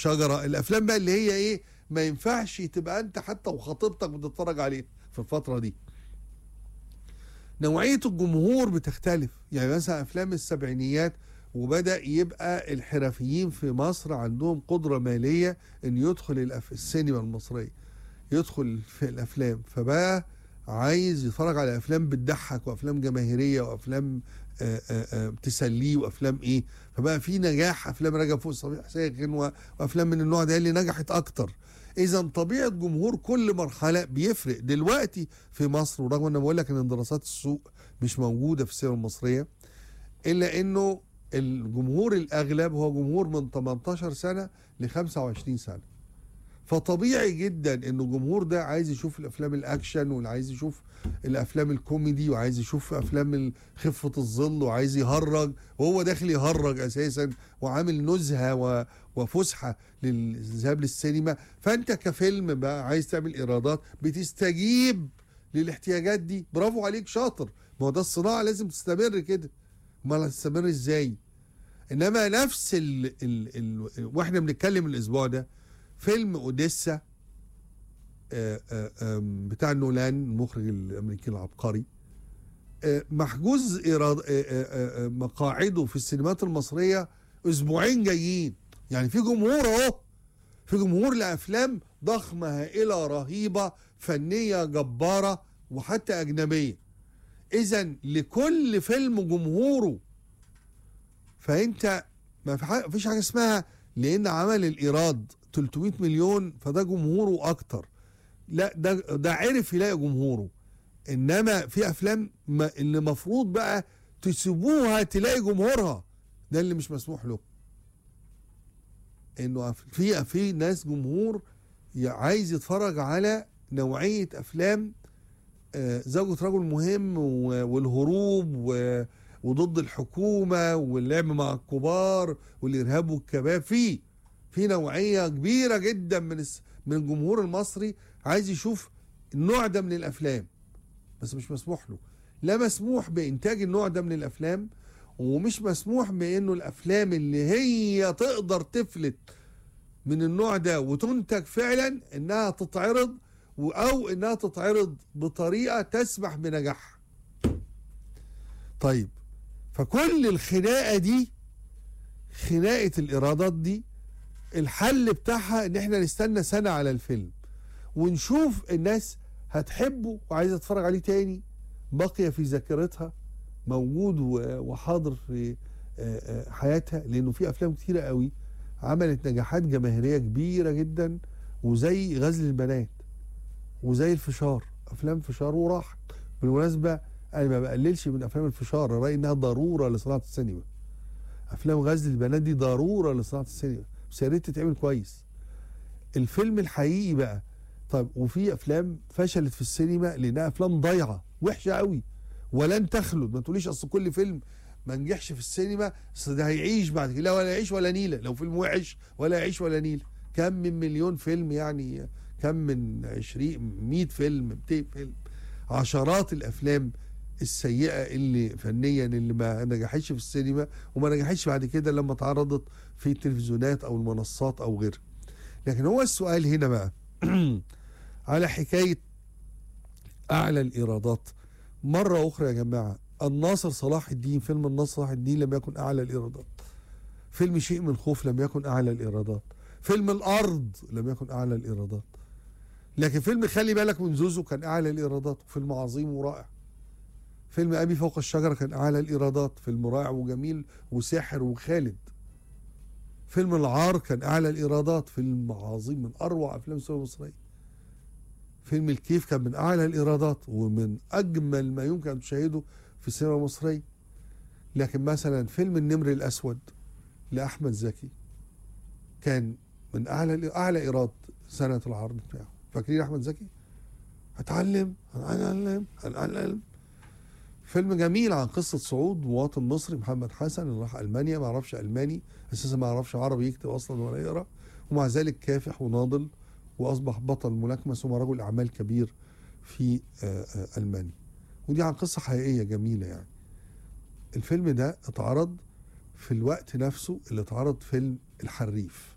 الشجره الافلام بقى اللي هي ايه ما ينفعش تبقى انت حتى وخطيبتك بتتفرج عليها في الفتره دي نوعيه الجمهور بتختلف يعني مثلا افلام السبعينيات وبدا يبقى الحرفيين في مصر عندهم قدره ماليه ان يدخل الأف... السينما المصريه يدخل في الافلام فبقى عايز يتفرج على افلام بتضحك وافلام جماهيريه وافلام آآ آآ تسليه وافلام ايه فبقى في نجاح افلام رجب فوق صبيح حسين وافلام من النوع ده اللي نجحت اكتر اذا طبيعه جمهور كل مرحله بيفرق دلوقتي في مصر ورغم ان بقول لك ان دراسات السوق مش موجوده في السينما المصريه الا انه الجمهور الاغلب هو جمهور من 18 سنه ل 25 سنه فطبيعي جدا ان الجمهور ده عايز يشوف الافلام الاكشن واللي عايز يشوف الافلام الكوميدي وعايز يشوف افلام خفه الظل وعايز يهرج وهو داخل يهرج اساسا وعامل نزهه وفسحه للذهاب للسينما فانت كفيلم بقى عايز تعمل ايرادات بتستجيب للاحتياجات دي برافو عليك شاطر ما هو ده الصناعه لازم تستمر كده امال هتستمر ازاي انما نفس ال ال ال واحنا بنتكلم الاسبوع ده فيلم اوديسا بتاع نولان المخرج الامريكي العبقري محجوز إيراد مقاعده في السينمات المصريه اسبوعين جايين يعني في جمهور اهو في جمهور لافلام ضخمه هائله رهيبه فنيه جباره وحتى اجنبيه اذا لكل فيلم جمهوره فانت ما فيش حاجه اسمها لان عمل الايراد 300 مليون فده جمهوره اكتر لا ده ده عرف يلاقي جمهوره انما في افلام ما اللي المفروض بقى تسيبوها تلاقي جمهورها ده اللي مش مسموح له انه في في ناس جمهور عايز يتفرج على نوعيه افلام زوجة رجل مهم والهروب وضد الحكومة واللعب مع الكبار والإرهاب والكباب في في نوعية كبيرة جدا من من الجمهور المصري عايز يشوف النوع ده من الأفلام بس مش مسموح له لا مسموح بإنتاج النوع ده من الأفلام ومش مسموح بإنه الأفلام اللي هي تقدر تفلت من النوع ده وتنتج فعلا إنها تتعرض او انها تتعرض بطريقه تسمح بنجاحها طيب فكل الخناقه دي خناقه الايرادات دي الحل بتاعها ان احنا نستنى سنه على الفيلم ونشوف الناس هتحبه وعايزه تتفرج عليه تاني بقي في ذاكرتها موجود وحاضر في حياتها لانه في افلام كتيره قوي عملت نجاحات جماهيريه كبيره جدا وزي غزل البنات وزي الفشار افلام فشار وراحت بالمناسبه انا ما بقللش من افلام الفشار رايي انها ضروره لصناعه السينما افلام غزل البنات دي ضروره لصناعه السينما بس يا ريت تتعمل كويس الفيلم الحقيقي بقى طيب وفي افلام فشلت في السينما لانها افلام ضايعه وحشه قوي ولن تخلد ما تقوليش اصل كل فيلم ما نجحش في السينما اصل ده هيعيش بعد كده لا ولا يعيش ولا نيله لو فيلم وحش ولا يعيش ولا نيله كم من مليون فيلم يعني كم من 20 100 فيلم 200 فيلم عشرات الافلام السيئه اللي فنيا اللي ما نجحتش في السينما وما نجحتش بعد كده لما اتعرضت في التلفزيونات او المنصات او غيرها لكن هو السؤال هنا بقى على حكايه اعلى الايرادات مره اخرى يا جماعه الناصر صلاح الدين فيلم الناصر صلاح الدين لم يكن اعلى الايرادات فيلم شيء من خوف لم يكن اعلى الايرادات فيلم الارض لم يكن اعلى الايرادات لكن فيلم خلي بالك من زوزو كان اعلى الايرادات فيلم عظيم ورائع فيلم ابي فوق الشجره كان اعلى الايرادات فيلم رائع وجميل وساحر وخالد فيلم العار كان اعلى الايرادات فيلم عظيم من اروع افلام السينما المصريه فيلم الكيف كان من اعلى الايرادات ومن اجمل ما يمكن ان تشاهده في السينما المصريه لكن مثلا فيلم النمر الاسود لاحمد زكي كان من اعلى اعلى ايراد سنه العرض بتاعه فاكرين احمد زكي هتعلم هنعلم هنعلم فيلم جميل عن قصه صعود مواطن مصري محمد حسن اللي راح المانيا ما يعرفش الماني اساسا ما يعرفش عربي يكتب اصلا ولا يقرا ومع ذلك كافح وناضل واصبح بطل ملاكمه ثم رجل اعمال كبير في المانيا ودي عن قصه حقيقيه جميله يعني الفيلم ده اتعرض في الوقت نفسه اللي اتعرض فيلم الحريف